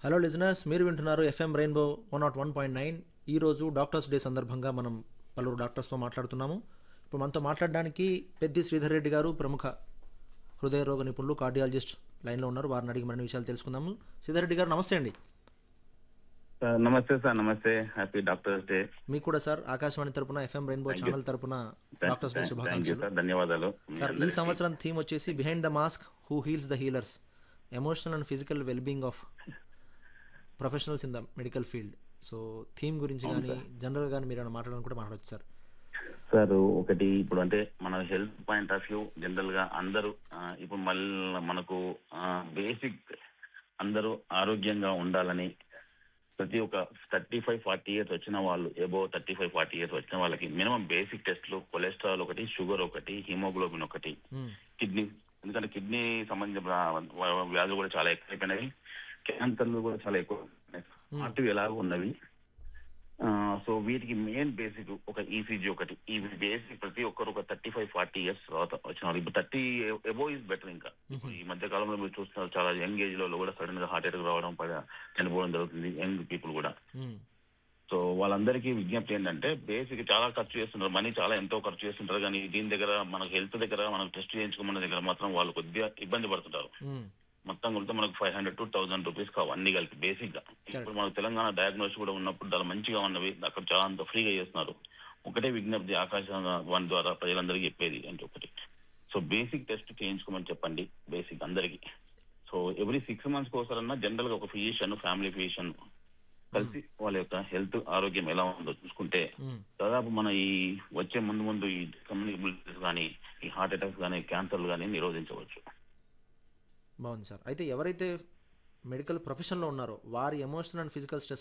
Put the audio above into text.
Hello listeners మీరు వింటున్నారు FM Rainbow one nought one point nine ఈరోజు డాక్టర్స్ డే సందర్భంగా మనం పలువురు డాక్టర్స్తో మాట్లాడుతున్నాము ఇప్పుడు మనతో మాట్లాడడానికి పెద్ది శ్రీధర్ రెడ్డి గారు ప్రముఖ హృదయ రోగ నిపుణులు కార్డియాలజిస్ట్ లైన్లో ఉన్నారు వారిని అడిగి మరిన్ని విషయాలు తెలుసుకుందాము శ్రీధర్ రెడ్డి గారు నమస్తే అండి సార్ నమస్తే సార్ నమస్తే హ్యాపీ డాక్టర్స్ డే మీకు కూడా సార్ ఆకాశవాణి తరపున FM Rainbow Thank you. Channel తరపున డాక్టర్స్ డే థ్యాంక్ యూ శుభాకాంక్షలు సార్ ధన్యవాదాలు మీ సార్ ఈ అందరికీ. సంవత్సరం థీమ్ వచ్చేసి behind the mask who heals the healers emotional and physical wellbeing of professionals in the medical field so theme గురించి అవును కానీ జనరల్ కానీ మీరు ఏమైనా మాట్లాడాలని కూడా మాట్లాడచ్చు సార్ సార్ ఒకటి ఇప్పుడు అంటే మన health point of view general గా అందరూ ఆ, ఇప్పుడు మళ్ళీ మనకు బేసిక్ అందరూ ఆరోగ్యంగా ఉండాలని ప్రతి ఒక్క థర్టీ ఫైవ్ ఫార్టీ ఇయర్స్ వచ్చిన వాళ్ళు above thirty five forty years వచ్చిన వాళ్ళకి మినిమం బేసిక్ టెస్ట్లు కొలెస్ట్రాల్ ఒకటి షుగర్ ఒకటి హిమోగ్లోబిన్ ఒకటి మ్మ్. కిడ్నీ ఎందుకంటే కిడ్నీ సంబంధించిన వ్య- వ్యాధులు కూడా చాలా ఎక్కువైపోయినవి క్యాన్సర్లు కూడా చాలా ఎక్కువ అటు ఎలాగో ఉన్నవి ఆ, సో వీటికి మెయిన్ బేసిక్ ఒక ఈసీజీ ఒకటి ఈ బేసిక్ ప్రతి ఒక్కరు ఒక థర్టీ ఫైవ్ ఫార్టీ ఇయర్స్ తర్వాత వచ్చిన వాళ్ళు ఇప్పుడు థర్టీ ఎబో ఇస్ బెటర్ ఇంకా ఇప్పుడు ఈ మధ్య కాలంలో మీరు చూస్తున్నారు చాలా యంగ్ ఏజ్ లో కూడా సడన్ గా హార్ట్ అటాక్ రావడం పడ చనిపోవడం జరుగుతుంది యంగ్ పీపుల్ కూడా మ్మ్. సో వాళ్ళందరికీ విజ్ఞప్తి ఏంటంటే బేసిక్ చాలా ఖర్చు చేస్తుంటారు మనీ చాలా ఎంతో ఖర్చు చేస్తుంటారు కానీ దీని దగ్గర మనకు హెల్త్ దగ్గర మనకు టెస్ట్ చేయించుకున్న దగ్గర మాత్రం వాళ్ళు కొద్దిగా ఇబ్బంది పడుతుంటారు మ్మ్. మొత్తం కలిపితే మనకు five hundred to thousand rupees కావు అన్ని కలిపి బేసిక్ గా ఇప్పుడు మనకు తెలంగాణ డయాగ్నోస్ కూడా ఉన్నప్పుడు చాలా మంచిగా ఉన్నవి అక్కడ చాలా అంత ఫ్రీగా చేస్తున్నారు ఒకటే విజ్ఞప్తి ఆకాశ వన్ ద్వారా ప్రజలందరికీ చెప్పేది అంటే ఒకటి సో బేసిక్ టెస్ట్ చేయించుకోమని చెప్పండి బేసిక్ అందరికి సో ఎవ్రీ సిక్స్ మంత్స్ కోసారన్నా జనరల్ గా ఒక ఫిజిషియన్ ఫ్యామిలీ ఫిజిషియన్ కలిసి వాళ్ళ యొక్క హెల్త్ ఆరోగ్యం ఎలా ఉందో చూసుకుంటే మ్మ్. దాదాపు మన ఈ వచ్చే ముందు ముందు ఈ కమ్యూనికేబుల్స్ కానీ ఈ హార్ట్ అటాక్స్ కానీ క్యాన్సర్లు కానీ నిరోధించవచ్చు బాగుంది సార్ అయితే ఎవరైతే మెడికల్ ప్రొఫెషన్లో ఉన్నారో వారి ఎమోషనల్ అండ్ ఫిజికల్ స్ట్రెస్